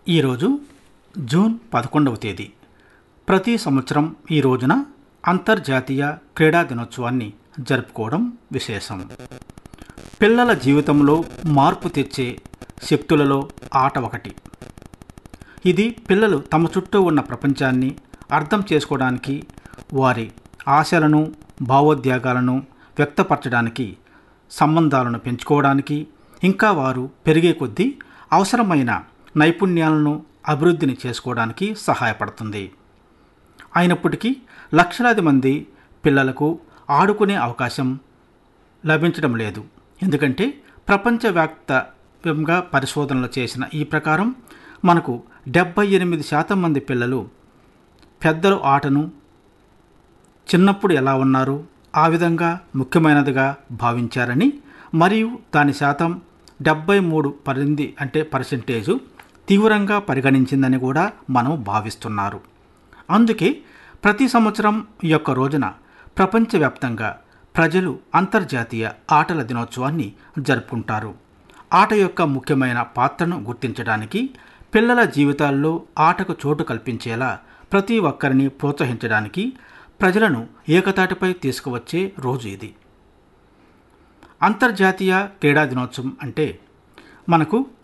ఈరోజు జూన్ పదకొండవ తేదీ ప్రతి సంవత్సరం ఈ రోజున అంతర్జాతీయ క్రీడా దినోత్సవాన్ని జరుపుకోవడం విశేషం పిల్లల జీవితంలో మార్పు తెచ్చే శక్తులలో ఆట ఒకటి ఇది పిల్లలు తమ చుట్టూ ఉన్న ప్రపంచాన్ని అర్థం చేసుకోవడానికి వారి ఆశలను భావోద్వేగాలను వ్యక్తపరచడానికి సంబంధాలను పెంచుకోవడానికి ఇంకా వారు పెరిగే కొద్దీ అవసరమైన నైపుణ్యాలను అభివృద్ధిని చేసుకోవడానికి సహాయపడుతుంది అయినప్పటికీ లక్షలాది మంది పిల్లలకు ఆడుకునే అవకాశం లభించడం లేదు ఎందుకంటే ప్రపంచవ్యాప్తంగా పరిశోధనలు చేసిన ఈ ప్రకారం మనకు డెబ్బై ఎనిమిది శాతం మంది పిల్లలు పెద్దలు ఆటను చిన్నప్పుడు ఎలా ఉన్నారు ఆ విధంగా ముఖ్యమైనదిగా భావించారని మరియు దాని శాతం డెబ్బై మూడు పరింది అంటే పర్సెంటేజు తీవ్రంగా పరిగణించిందని కూడా మనం భావిస్తున్నారు అందుకే ప్రతి సంవత్సరం ఈ యొక్క రోజున ప్రపంచవ్యాప్తంగా ప్రజలు అంతర్జాతీయ ఆటల దినోత్సవాన్ని జరుపుకుంటారు ఆట యొక్క ముఖ్యమైన పాత్రను గుర్తించడానికి పిల్లల జీవితాల్లో ఆటకు చోటు కల్పించేలా ప్రతి ఒక్కరిని ప్రోత్సహించడానికి ప్రజలను ఏకతాటిపై తీసుకువచ్చే రోజు ఇది అంతర్జాతీయ క్రీడా దినోత్సవం అంటే మనకు